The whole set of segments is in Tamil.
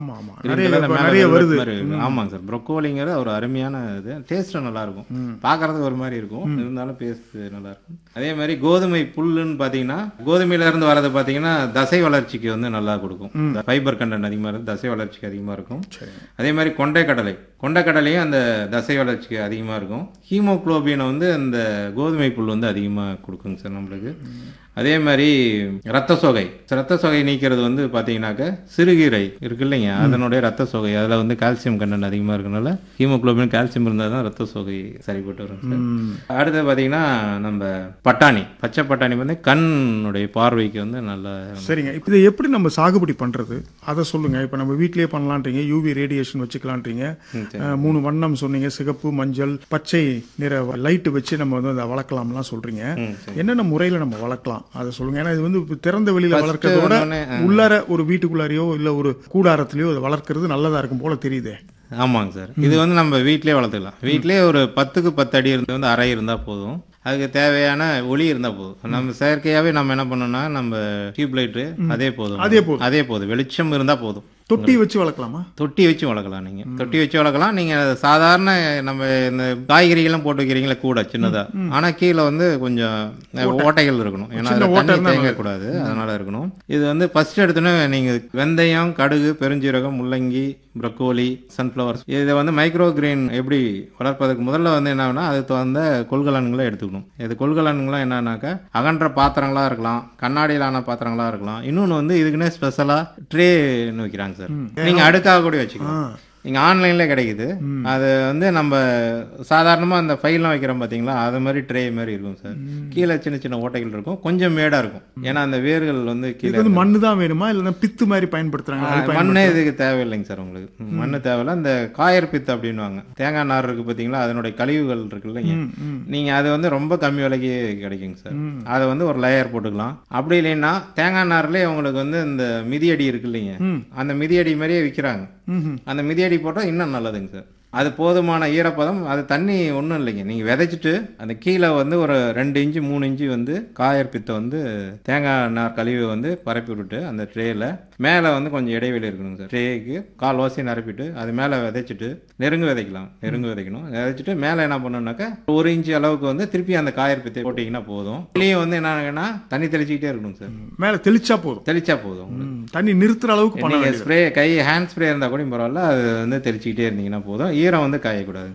ஆமா ஆமா Green நிறைய colourல இப்ப மேல நிறைய velvet வருது மாதிரி இருக்கு. ஆமாங்க சார் ப்ரொக்கோலிங்கிறது ஒரு அருமையான இது டேஸ்ட்டும் நல்லா இருக்கும் பார்க்கறதுக்கு ஒரு மாதிரி இருக்கும் இருந்தாலும் டேஸ்ட் நல்லா இருக்கும் அதே மாதிரி கோதுமை புல்லுன்னு பார்த்தீங்கன்னா கோதுமையில இருந்து வரது பார்த்தீங்கன்னா தசை வளர்ச்சிக்கு வந்து நல்லா கொடுக்கும் ஃபைபர் கண்டென்ட் அதிகமாக இருக்கும் தசை வளர்ச்சிக்கு அதிகமாக இருக்கும் அதே மாதிரி கொண்டை கடலை கொண்டை கடலையும் அந்த தசை வளர்ச்சிக்கு அதிகமாக இருக்கும் ஹீமோகுளோபினை வந்து அந்த கோதுமை புல் வந்து அதிகமாக கொடுக்குங்க சார் நம்மளுக்கு அதே மாதிரி ரத்த சோகை ரத்த சோகை நீக்கிறது வந்து பார்த்தீங்கன்னாக்க சிறுகீரை இருக்கு இல்லைங்க அதனுடைய ரத்த சோகை அதில் வந்து கால்சியம் கண்டென்ட் அதிகமாக இருக்கனால ஹீமோகுளோபின் கால்சியம் இருந்தால் தான் ரத்த சோகை சரிப்பட்டு வரும் சார் அடுத்து பார்த்தீங்கன்னா நம்ம பட்டாணி பச்சை பட்டாணி வந்து கண்ணுடைய பார்வைக்கு வந்து நல்ல சரிங்க இப்போ இதை எப்படி நம்ம சாகுபடி பண்றது அதை சொல்லுங்க இப்போ நம்ம வீட்லயே பண்ணலான்றீங்க யூவி ரேடியேஷன் வச்சுக்கலான்றீங்க அஹ், மூணு வண்ணம் சொன்னீங்க சிகப்பு மஞ்சள் பச்சை நிற லைட் வச்சு நம்ம வந்து அதை வளர்க்கலாம்லாம் சொல்றீங்க என்னென்ன முறையில நம்ம வளர்க்கலாம் அதை சொல்லுங்க ஏன்னா இது வந்து இப்ப திறந்த வெளியில வளர்க்கறத விட உடனே, உள்ளார ஒரு வீட்டுக்குள்ளாரையோ இல்ல ஒரு கூடாரத்திலயோ அதை வளர்க்கறது நல்லதா இருக்கும் போல தெரியுதே ஆமாங்க சார் இது வந்து நம்ம வீட்டிலே வளர்த்துக்கலாம் வீட்டிலே ஒரு பத்துக்கு பத்து அடி இருந்து வந்து அறை இருந்தால் போதும் அதுக்கு தேவையான ஒளி இருந்தால் போதும் நம்ம செயற்கையாகவே நம்ம என்ன பண்ணோம்னா நம்ம டியூப் லைட்டு அதே போதும் அதே போதும். அதே போதும் வெளிச்சம் இருந்தால் போதும் தொட்டி வச்சு வளர்க்கலாமா தொட்டி வச்சு வளர்க்கலாம் நீங்க தொட்டி வச்சு வளர்க்கலாம் நீங்க சாதாரண நம்ம இந்த காய்கறிகள்லாம் போட்டு வைக்கிறீங்களா கூட சின்னதா ஆனா கீழே வந்து கொஞ்சம் ஓட்டைகள் இருக்கணும் ஏன்னா அதுல தண்ணி தேங்கக்கூடாது அதனால இருக்கணும் இது வந்து ஃபர்ஸ்ட் எடுத்தோன்னே நீங்க வெந்தயம் கடுகு பெருஞ்சீரகம் முள்ளங்கி ப்ரக்கோலி சன்ஃப்ளவர்ஸ் இதை வந்து மைக்ரோ கிரீன் எப்படி வளர்ப்பதற்கு முதல்ல வந்து என்னன்னா அது தகுந்த கொள்கலன்களை எடுத்துக்கணும் இது கொள்கலன்கள்லாம் என்னன்னாக்கா அகன்ற பாத்திரங்களா இருக்கலாம் கண்ணாடியிலான பாத்திரங்களா இருக்கலாம் இன்னொன்று வந்து இதுக்குன்னே ஸ்பெஷலாக ட்ரேன்னு வைக்கிறாங்க சார் நீங்க அடுக்காக கூட வச்சுக்கலாம் நீங்க ஆன்லைன்ல கிடைக்குது அது வந்து நம்ம சாதாரணமா அந்த ஃபைல்லாம் வைக்கிறோம் பாத்தீங்களா அது மாதிரி ட்ரே மாதிரி இருக்கும் சார் கீழே சின்ன சின்ன ஓட்டைகள் இருக்கும் கொஞ்சம் மேடா இருக்கும் ஏன்னா அந்த வேர்கள் வந்து கீழே இது வந்து மண்ணு தான் வேணுமா இல்லைன்னா பித்து மாதிரி பயன்படுத்துறாங்க அது பயன்- மண்ணே இதுக்கு தேவையில்லைங்க சார் உங்களுக்கு ம், மண்ணு தேவையில்ல இந்த காயர் பித்து அப்படின்னுவாங்க தேங்காய் நார் இருக்கு பாத்தீங்களா அதனுடைய கழிவுகள் இருக்கு இல்லைங்க நீங்க அது வந்து ரொம்ப கம்மி விலைக்கு கிடைக்குங்க சார் அதை வந்து ஒரு லேயர் போட்டுக்கலாம் அப்படி இல்லைன்னா தேங்காய் நார்லயே உங்களுக்கு வந்து இந்த மிதியடி இருக்கு இல்லைங்க அந்த மிதியடி மாதிரியே விற்கிறாங்க ம்ஹும். அந்த மிதியடி போட்டால் இன்னும் நல்லதுங்க சார் அது போதுமான ஈரப்பதம் அது தண்ணி ஒன்றும் இல்லைங்க நீங்கள் விதைச்சிட்டு அந்த கீழே வந்து ஒரு ரெண்டு இன்ச்சு மூணு இன்ச்சு வந்து காயர் பித்தை வந்து தேங்காய் நார் கழிவை வந்து பரப்பி விட்டுட்டு அந்த ட்ரேயில் மேலே வந்து கொஞ்சம் இடைவெளி இருக்கணுங்க சார் ட்ரேக்கு கால் வாசி நிரப்பிட்டு அது மேலே விதைச்சிட்டு நெருங்கு விதைக்கலாம் நெருங்கு விதைக்கணும் விதைச்சிட்டு மேலே என்ன பண்ணணும்னாக்கா ஒரு இன்ச்சு அளவுக்கு வந்து திருப்பி அந்த காயர் பித்தை போட்டிங்கன்னா போதும் வெளியே வந்து என்னன்னா தண்ணி தெளிச்சிக்கிட்டே இருக்கணும் சார் மேல தெளிச்சா போதும் தெளிச்சா போதும் ம், தண்ணி நிறுத்துற அளவுக்கு பண்ண நீங்க வேண்டியது ஸ்ப்ரே கை ஹேண்ட் ஸ்ப்ரே இருந்தா கூட பரவாயில்ல அது வந்து தெளிச்சுக்கிட்டே இருந்தீங்கன்னா போதும் ஈரம் வந்து காயக்கூடாது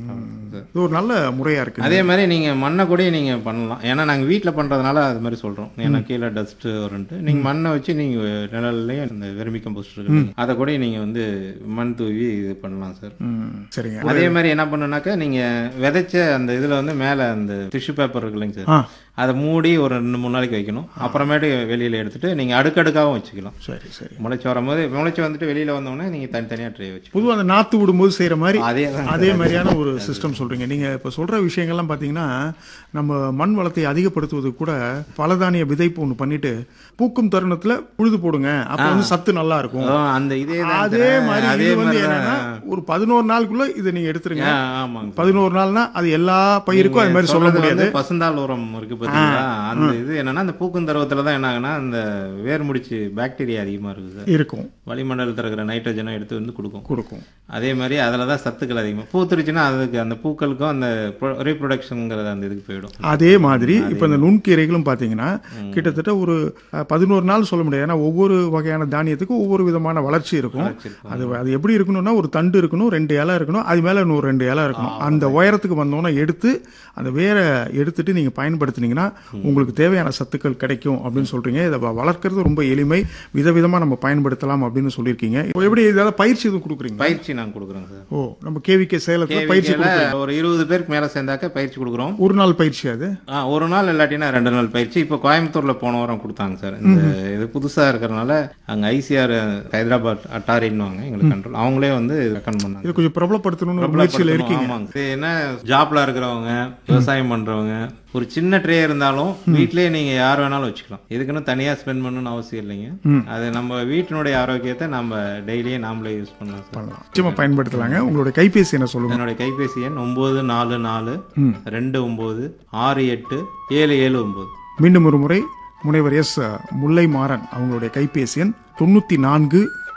இது ஒரு நல்ல முறையா இருக்கு அதே மாதிரி நீங்க மண்ணை கூட நீங்க பண்ணலாம் ஏன்னா நாங்க வீட்ல பண்றதுனால அது மாதிரி சொல்றோம் ஏன்னா கீழே டஸ்ட் வரும்ட்டு நீங்க மண்ணை வச்சு நீங்க நிழல்லையும் இந்த வெர்மி கம்போஸ்ட் இருக்கு அதை கூட நீங்க வந்து மண் தூவி இது பண்ணலாம் சார் ம், சரிங்க அதே மாதிரி என்ன பண்ணுனாக்கா நீங்க விதைச்ச அந்த இதுல வந்து மேல அந்த டிஷ்யூ பேப்பர் இருக்கு இல்லைங்க ஆ சார் அதை மூடி ஒரு ரெண்டு மூணு நாளைக்கு வைக்கணும் அப்புறமேட்டு வெளியில எடுத்துட்டு நீங்க அடுக்கடுக்காகவும் வச்சுக்கலாம் சரி சரி முளைச்சு வரும்போது முளைச்சு வந்துட்டு வெளியில வந்தோடனே நீங்க தனித்தனியா ட்ரே வச்சு பொதுவா அந்த நாத்து விடும்போது செய்யற மாதிரி அதே தான் அதே மாதிரியான ஒரு சிஸ்டம் சொல்றீங்க நீங்க இப்ப சொல்ற விஷயங்கள்லாம் பாத்தீங்கன்னா நம்ம மண் வளத்தை அதிகப்படுத்துவதுக்கு கூட பலதானிய விதைப்பு ஒண்ணு பண்ணிட்டு பூக்கும் தருணத்துல உழுது போடுங்க அப்ப வந்து சத்து நல்லா இருக்கும் ஓ, அந்த இதே தான் அதே சார். மாதிரி அதே இது வந்து மாதிரி என்னன்னா ஒரு பதினோரு நாளுக்குள்ள இதை நீங்க எடுத்துருங்க ஆ, ஆமாங்க சார். பதினோரு நாள்னா அது எல்லா பயிருக்கும் அது மாதிரி சொல்ல சொல்றது முடியாது வந்து பசுந்தாள் உரம் இருக்கு பாத்தீங்களா அந்த இது என்னன்னா அந்த பூக்கும் தருவத்துல தான் என்ன ஆகுனா அந்த வேர் முடிச்சு பாக்டீரியா அதிகமா இருக்கு சார் இருக்கும் வளிமண்டலத்தில் இருக்கிற நைட்ரஜனை எடுத்து வந்து கொடுக்கும் கொடுக்கும் அதே மாதிரி அதில் தான் சத்துக்கள் அதிகமாக பூத்துருச்சுன்னா அதுக்கு அந்த பூக்களுக்கும் அந்த ரீப்ரொடக்ஷனுங்கிறது அந்த இதுக்கு போயிடும் அதே மாதிரி இப்ப இந்த நுண்கீரைகளும் பாத்தீங்கன்னா கிட்டத்தட்ட ஒரு அஹ், பதினோரு நாள் சொல்ல முடியாது ஏன்னா ஒவ்வொரு வகையான தானியத்துக்கும் ஒவ்வொரு விதமான வளர்ச்சி இருக்கும் அது அது எப்படி இருக்கணும்னா ஒரு தண்டு இருக்கணும் ரெண்டு இலை இருக்கணும் அது மேல இன்னொரு ரெண்டு இலை இருக்கணும் அந்த உயரத்துக்கு வந்தோன்னா எடுத்து அந்த வேரை எடுத்துட்டு நீங்க பயன்படுத்துனீங்கன்னா உங்களுக்கு தேவையான சத்துக்கள் கிடைக்கும் அப்படின்னு சொல்றீங்க இதை வ- வளர்க்கறது ரொம்ப எளிமை விதவிதமா நம்ம பயன்படுத்தலாம் அப்படின்னு சொல்லியிருக்கீங்க இப்போ எப்படி ஏதாவது பயிற்சி எதுவும் கொடுக்குறீங்க பயிற்சி நாங்கள் கொடுக்குறோங்க சார் ஓ நம்ம கேவிகே சேலத்துல பயிற்சி KVK ல ஒரு இருபது பேருக்கு மேலே சேர்ந்தாக்க பயிற்சி கொடுக்குறோம் ஒரு நாள் பயிற்சி அது ஆ, ஒரு நாள் இல்லாட்டினா ரெண்டு நாள் பயிற்சி இப்போ கோயம்புத்தூர்ல போன வாரம் கொடுத்தாங்க சார் இந்த இது புதுசா இருக்கிறனால அங்க ஐசிஆர் ஹைதராபாத் அட்டாரின்னுவாங்க எங்களுக்கு கண்ட்ரோல் அவங்களே வந்து ரெக்கமெண்ட் பண்ணாங்க இதை கொஞ்சம் பிரபலப்படுத்தணும்னு ஒரு முயற்சியில் இருக்கீங்க ஆமாங்க இது என்ன ஜாப்ல இருக்கிறவங்க விவசாயம் பண்றவங்க ஒரு சின்ன ட்ரே இருந்தாலும் வீட்லயே நீங்க யார் வேணாலும் வச்சுக்கலாம் இதுக்குன்னு தனியா ஸ்பெண்ட் பண்ணணும்னு அவசியம் இல்லைங்க அது நம்ம வீட்டினுடைய ஆரோக்கியத்தை நம்ம டெய்லியே நாமளே யூஸ் பண்ணலாம் சார் நிச்சயமா பயன்படுத்தலாங்க உங்களுடைய கைபேசி என்ன சொல்லுங்க என்னுடைய கைபேசி எண் ஒன்பது நாலு நாலு ரெண்டு ஒன்பது ஆறு எட்டு ஏழு ஏழு ஒன்பது மீண்டும் ஒரு முறை முனைவர் எஸ் முல்லை மாறன் அவங்களுடைய கைபேசி எண் தொண்ணூத்தி நான்கு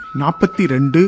நாற்பத்தி ரெண்டு